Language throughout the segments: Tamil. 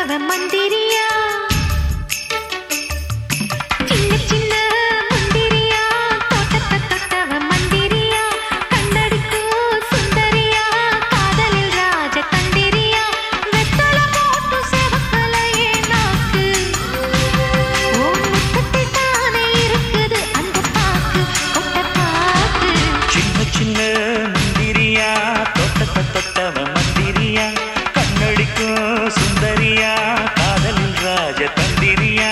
தொட்டவ மந்திரியா சின்ன சின்ன முந்திரியா தோட்டத்தை தொட்டவ மந்திரியா கண்ணடிக்கும் சுந்தரியா காதலில் ராஜ தந்திரியா வெத்தல போட்டு செவக்கலையே நாக்கு ஓ முத்தத்தில் தானே இருக்குது அந்த பாக்கு கொட்ட பாக்கு சின்ன சின்ன முந்திரியா தொட்டத்தை தொட்டவ மந்திரியா கண்ணடிக்கும் சுந்தரியா காதலில் ராஜ தந்திரியா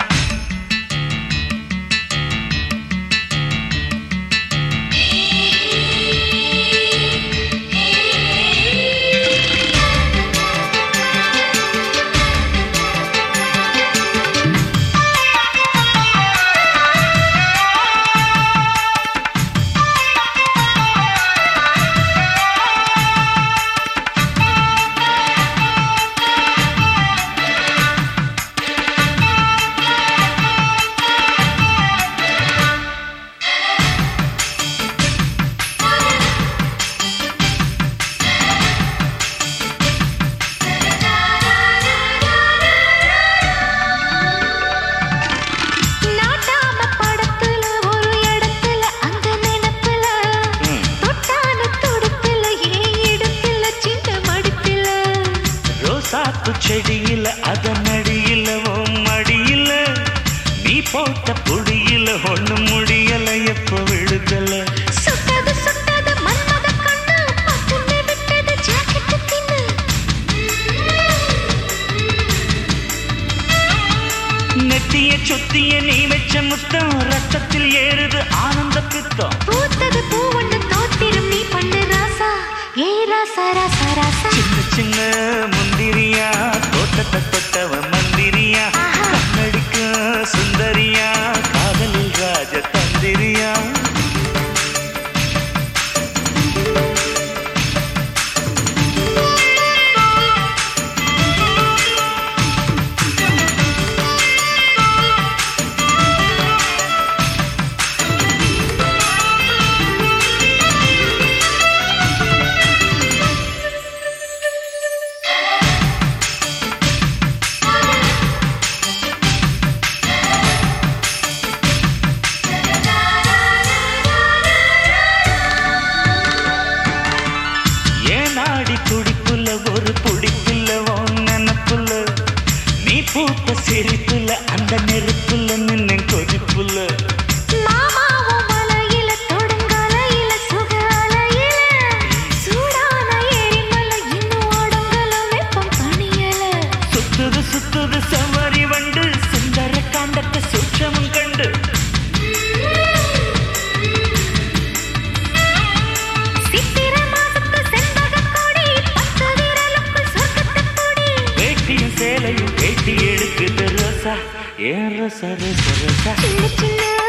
நாட்டாம படத்துல ஒரு இடத்துல அந்த நினைப்புல ம். தொட்டான துடுப்புல ஏன் இடுப்புல சின்ன மடிப்புல ரோசாப்பு செடியில அதன் அடியில உன் மடியில நீ போட்ட பொடியில ஒண்ணு முடியல எப்ப விடுதல சுட்டது சுட்டது மன்மத கண்ணு பட்டுன்னு விட்டது ஜாக்கெட்டு தின்னு நெத்திய சொத்திய நீ வச்ச முத்தம் ரத்தத்தில் ஏறுது ஆனந்த பித்தம் பூத்தது பூவண்ணு தோத்திரும் நீ பண்ணு ராசா ஏ ராசா ராசா ராசா சின்ன சின்ன முந்திரியா தோட்டத்தை தொட்டவ மந்திரியா கண்ணடிக்க சுந்தரியா காதலில் ராஜ தந்திரியா ஏன் நாடி துடிப்புல ஒரு புடிப்புல உன் நினப்புல நீ பூத்த சிரிப்புல அந்த நெருப்புல நின்னு கொதிப்புல மாமாவும் மலையில தொடுங்கலையில சுகலையில சூடான எரிமலை இன்னும் ஓடுங்கல வெப்பம் தணியல சுத்துது சுத்துது சமரி வண்டு சுந்தர காண்டத்தை சூட்சமும் கண்டு சித்திர மாசத்து செண்பகக் கொடி பத்து விரலுக்குள் சொர்க்கத்துக் கொடி வேட்டியும் சேலையும் வேட்டி எடுக்குது ரோசா ஏன் ரோசா ரோசா ரோசா சின்ன சின்ன